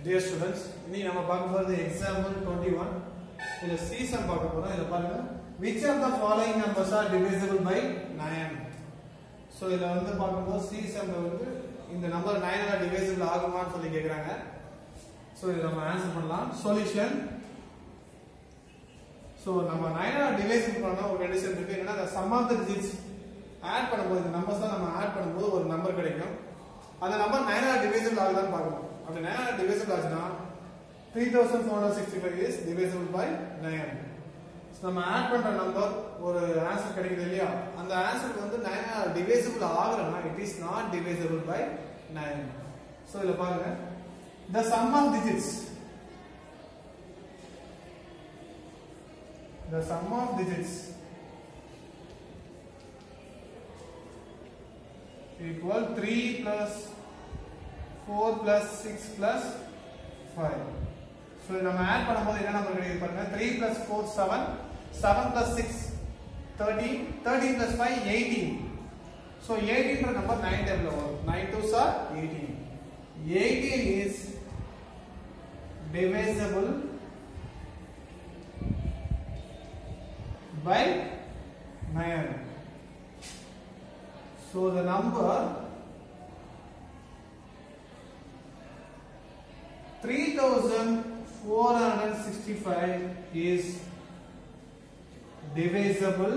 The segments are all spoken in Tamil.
டியர் ஸ்டூடெண்ட்ஸ் இன்னைக்கு நம்ம பார்க்க போறது எக்ஸாம்பிள் 21 இதுல சி சம் பார்க்க போறோம் இதுல பாருங்க which of the following numbers are divisible by 9 so இதுல வந்து பார்க்கும்போது சி சம்ல வந்து இந்த நம்பர் 9 ஆல டிவைசிபிள் ஆகுமான்னு சொல்லி கேக்குறாங்க சோ இத நம்ம ஆன்சர் பண்ணலாம் சொல்யூஷன் சோ நம்ம 9 ஆல டிவைசிபிள் பண்ணா ஒரு கண்டிஷன் இருக்கு என்னன்னா the sum of the digits add பண்ணும்போது இந்த நம்பர்ஸ் தான் நம்ம ஆட் பண்ணும்போது ஒரு நம்பர் கிடைக்கும் அந்த நம்பர் 9 ஆல டிவைசிபிள் ஆகுதான்னு பார்க்கணும் அப்படி 9 ஆல டிவைசிபிள் ஆச்சுன்னா 3465 is divisible by 9 So, நம்ம ஆட் பண்ற நம்பர் ஒரு ஆன்சர் கிடைக்குது இல்லையா அந்த ஆன்சருக்கு வந்து 9 ஆல டிவைசிபிள் ஆகலனா it is not divisible by 9 so இதுல பாருங்க the sum of digits the sum of digits equal 3 plus 4 plus 6 plus 5 so நம்ம ஆட் பண்ணும்போது என்ன நம்பர் கிடைக்குது பாருங்க 3 plus 4 7 7 plus 6 13 13 plus 5 18 so 18 ன்ற நம்பர் 9 டைம்ல வரும் 9 2s are 18 18 is divisible by 9 so the number 3465 is divisible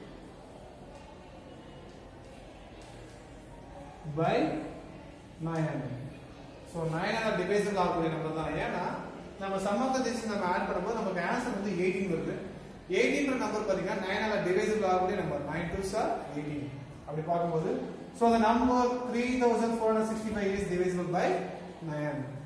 by 9 so 9 ஆல divisible ஆகக்கூடிய நம்பர் தான் ஏன்னா நம்ம சமத்த திசை நம்ம ஆட் பண்ணும்போது நமக்கு ஆன்சர் வந்து 18 வருது 18 ன்ற நம்பர் பாத்தீங்கன்னா 9 ஆல divisible ஆகக்கூடிய நம்பர் 9 2s are 18 அப்படி பார்க்கும்போது so the number 3465 is divisible by 9